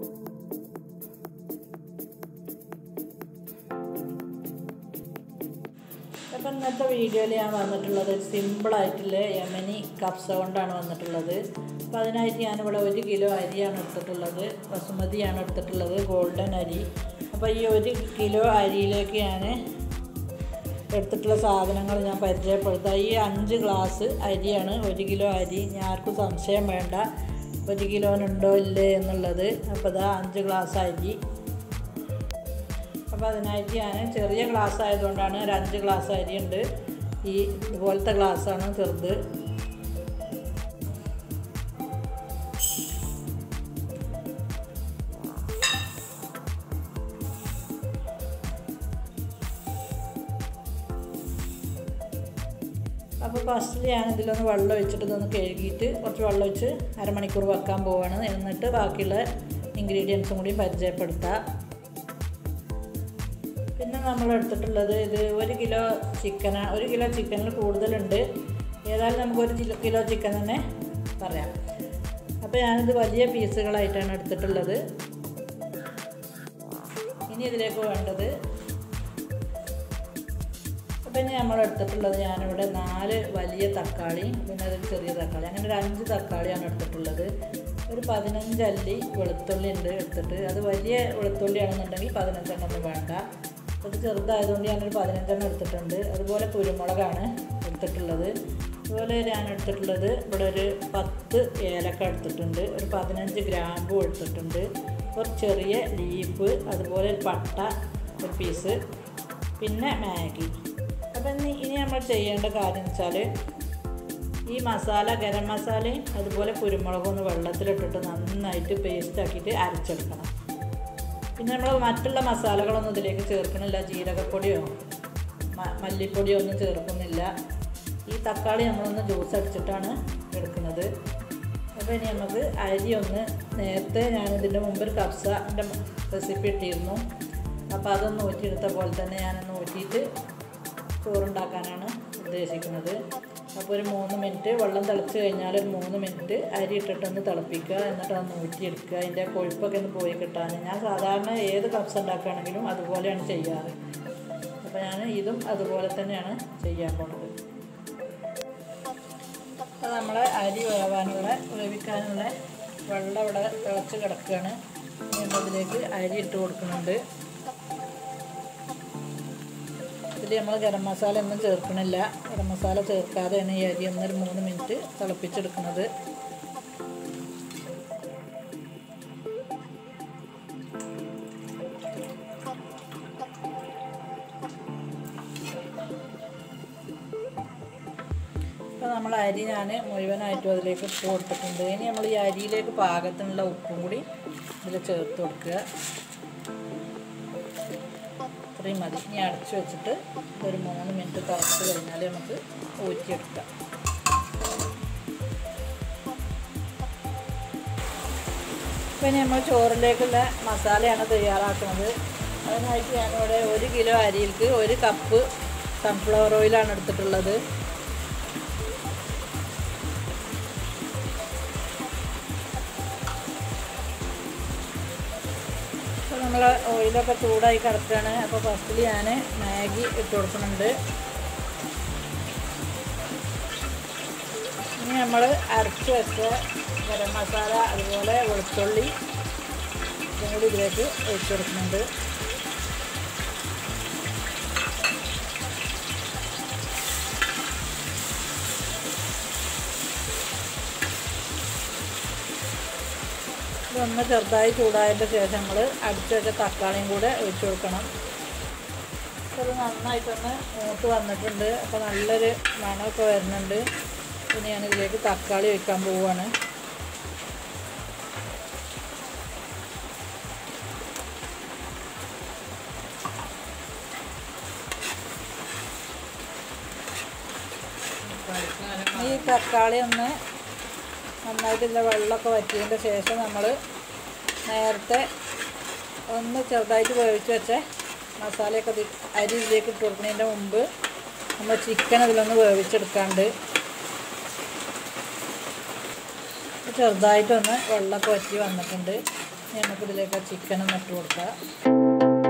അപ്പം ഇന്നത്തെ വീഡിയോയിൽ ഞാൻ വന്നിട്ടുള്ളത് സിമ്പിളായിട്ടുള്ള യമനി കപ്സ കൊണ്ടാണ് വന്നിട്ടുള്ളത് അപ്പോൾ അതിനായിട്ട് ഞാനിവിടെ ഒരു കിലോ അരിയാണ് എടുത്തിട്ടുള്ളത് ബസുമതിയാണ് എടുത്തിട്ടുള്ളത് ഗോൾഡൻ അരി അപ്പോൾ ഈ ഒരു കിലോ അരിയിലേക്ക് ഞാൻ എടുത്തിട്ടുള്ള സാധനങ്ങൾ ഞാൻ പരിചയപ്പെടുത്താം ഈ അഞ്ച് ഗ്ലാസ് അരിയാണ് ഒരു കിലോ അരി ഞാൻ ആർക്കും സംശയം വേണ്ട ഒരു കിലോനുണ്ടോ ഇല്ലേ എന്നുള്ളത് അപ്പോൾ ഇതാ അഞ്ച് ഗ്ലാസ് അരി അപ്പോൾ അതിനായിട്ട് ഞാൻ ചെറിയ ഗ്ലാസ് ആയതുകൊണ്ടാണ് ഒരു അഞ്ച് ഗ്ലാസ് അരിയുണ്ട് ഈ ഇതുപോലത്തെ ഗ്ലാസ്സാണ് ചെറുത് അപ്പോൾ ഫസ്റ്റ് ഞാൻ ഇതിലൊന്ന് വെള്ളം ഒഴിച്ചിട്ട് ഇതൊന്ന് കഴുകിയിട്ട് കുറച്ച് വെള്ളം ഒഴിച്ച് അരമണിക്കൂർ വെക്കാൻ പോവാണ് എന്നിട്ട് ബാക്കിയുള്ള ഇൻഗ്രീഡിയൻസും കൂടി പരിചയപ്പെടുത്താം പിന്നെ നമ്മൾ എടുത്തിട്ടുള്ളത് ഇത് ഒരു കിലോ ചിക്കനാണ് ഒരു കിലോ ചിക്കനിൽ കൂടുതലുണ്ട് ഏതായാലും നമുക്കൊരു കിലോ കിലോ ചിക്കൻ തന്നെ പറയാം അപ്പോൾ ഞാനിത് വലിയ പീസുകളായിട്ടാണ് എടുത്തിട്ടുള്ളത് ഇനി ഇതിലേക്ക് വേണ്ടത് അപ്പം ഇനി നമ്മൾ എടുത്തിട്ടുള്ളത് ഞാനിവിടെ നാല് വലിയ തക്കാളി പിന്നെ ഒരു ചെറിയ തക്കാളി അങ്ങനെ ഒരു അഞ്ച് തക്കാളിയാണ് എടുത്തിട്ടുള്ളത് ഒരു പതിനഞ്ച് അല്ലി വെളുത്തുള്ളി ഉണ്ട് എടുത്തിട്ട് അത് വലിയ വെളുത്തുള്ളിയാണെന്നുണ്ടെങ്കിൽ പതിനഞ്ചെണ്ണം ഒന്നും വേണ്ട അത് ചെറുതായതുകൊണ്ട് ഞാനൊരു പതിനഞ്ചെണ്ണം എടുത്തിട്ടുണ്ട് അതുപോലെ കുരുമുളകാണ് എടുത്തിട്ടുള്ളത് അതുപോലെ ഞാൻ എടുത്തിട്ടുള്ളത് ഇവിടെ ഒരു പത്ത് ഏലക്ക എടുത്തിട്ടുണ്ട് ഒരു പതിനഞ്ച് ഗ്രാമ്പു എടുത്തിട്ടുണ്ട് ഒരു ചെറിയ ലീഫ് അതുപോലെ ഒരു പട്ട ഒരു പീസ് പിന്നെ മാഗി അപ്പം ഇനി ഇനി നമ്മൾ ചെയ്യേണ്ട കാര്യം വെച്ചാൽ ഈ മസാല ഗരം മസാലയും അതുപോലെ കുരുമുളകും ഒന്ന് വെള്ളത്തിലിട്ടിട്ട് നന്നായിട്ട് പേസ്റ്റ് ആക്കിയിട്ട് അരച്ചെടുക്കണം പിന്നെ നമ്മൾ മറ്റുള്ള മസാലകളൊന്നും ഇതിലേക്ക് ചേർക്കണില്ല ജീരകപ്പൊടിയോ മല്ലിപ്പൊടിയോ ഒന്നും ചേർക്കുന്നില്ല ഈ തക്കാളി നമ്മളൊന്ന് ജ്യൂസ് അടിച്ചിട്ടാണ് എടുക്കുന്നത് അപ്പോൾ ഇനി നമുക്ക് അരി ഒന്ന് നേരത്തെ ഞാനിതിൻ്റെ മുമ്പ് ഒരു കപ്സൻ്റെ റെസിപ്പി ഇട്ടിരുന്നു അപ്പോൾ അതൊന്ന് ഊറ്റിയെടുത്ത പോലെ തന്നെ ഞാനൊന്ന് ഊറ്റിയിട്ട് ചോറുണ്ടാക്കാനാണ് ഉദ്ദേശിക്കുന്നത് അപ്പോൾ ഒരു മൂന്ന് മിനിറ്റ് വെള്ളം തിളച്ച് കഴിഞ്ഞാൽ ഒരു മൂന്ന് മിനിറ്റ് അരി ഇട്ടിട്ടൊന്ന് തിളപ്പിക്കുക എന്നിട്ട് ഒന്ന് ഊറ്റിയെടുക്കുക അതിൻ്റെ കൊഴുപ്പൊക്കെ ഒന്ന് പോയി കിട്ടാൻ ഞാൻ സാധാരണ ഏത് കപ്സ് ഉണ്ടാക്കുകയാണെങ്കിലും അതുപോലെയാണ് ചെയ്യാറ് അപ്പോൾ ഞാൻ ഇതും അതുപോലെ തന്നെയാണ് ചെയ്യാൻ പോണത് അപ്പോൾ നമ്മൾ അരി വേവാനുള്ള വേവിക്കാനുള്ള വെള്ളം ഇവിടെ തിളച്ച് കിടക്കുകയാണ് അതിലേക്ക് അരി ഇട്ട് കൊടുക്കുന്നുണ്ട് ഇതിൽ നമ്മൾ ഗരം മസാല ഒന്നും ചേർക്കണില്ല ഗരം മസാല ചേർക്കാതെയാണ് ഈ അരി ഒന്നൊരു മൂന്ന് മിനിറ്റ് തിളപ്പിച്ചെടുക്കുന്നത് അപ്പോൾ നമ്മൾ അരി ഞാൻ മുഴുവനായിട്ടും അതിലേക്ക് ഇട്ട് കൊടുത്തിട്ടുണ്ട് ഇനി നമ്മൾ ഈ അരിയിലേക്ക് പാകത്തിനുള്ള ഉപ്പും കൂടി ഇതിൽ ചേർത്ത് കൊടുക്കുക ഇത്രയും മതി ഇനി അടച്ചു വെച്ചിട്ട് ഒരു മൂന്ന് മിനിറ്റ് തിളച്ച് കഴിഞ്ഞാൽ നമുക്ക് ഊറ്റിയെടുക്കാം പിന്നെ നമ്മൾ ചോറിലേക്കുള്ള മസാലയാണ് തയ്യാറാക്കുന്നത് അതിനായിട്ട് ഞാനിവിടെ ഒരു കിലോ അരിയിലേക്ക് ഒരു കപ്പ് സൺഫ്ലവർ ഓയിലാണ് എടുത്തിട്ടുള്ളത് അപ്പോൾ നമ്മൾ ഓയിലൊക്കെ ചൂടായി കിടക്കുകയാണ് അപ്പോൾ ഫസ്റ്റിൽ ഞാൻ മാഗി ഇട്ട് കൊടുക്കുന്നുണ്ട് ഇനി നമ്മൾ അരച്ച് വെച്ച ഗരം മസാല അതുപോലെ വെളുത്തുള്ളി ഇതും കൂടി ഇതിലേക്ക് ഒഴിച്ച് കൊടുക്കുന്നുണ്ട് ഇതൊന്ന് ചെറുതായി ചൂടായതിൻ്റെ ശേഷം നമ്മൾ അടിച്ച് വെച്ച തക്കാളിയും കൂടെ ഒഴിച്ച് കൊടുക്കണം അപ്പോൾ ഇത് നന്നായിട്ടൊന്ന് മൂത്ത് വന്നിട്ടുണ്ട് അപ്പോൾ നല്ലൊരു മണമൊക്കെ വരുന്നുണ്ട് പിന്നെ ഞാനിതിലേക്ക് തക്കാളി ഒഴിക്കാൻ പോവുകയാണ് ഈ തക്കാളി ഒന്ന് നന്നായിട്ടുള്ള വെള്ളമൊക്കെ വറ്റിയതിൻ്റെ ശേഷം നമ്മൾ നേരത്തെ ഒന്ന് ചെറുതായിട്ട് വേവിച്ച് വെച്ച മസാലയൊക്കെ ഇത് അരി ഇതിലേക്ക് ഇട്ട് കൊടുക്കുന്നതിൻ്റെ മുമ്പ് നമ്മൾ ചിക്കൻ ഇതിലൊന്ന് വേവിച്ചെടുക്കാണ്ട് ചെറുതായിട്ടൊന്ന് വെള്ളമൊക്കെ വറ്റി വന്നിട്ടുണ്ട് നമുക്കിതിലേക്ക് ചിക്കനും ഇട്ട് കൊടുക്കാം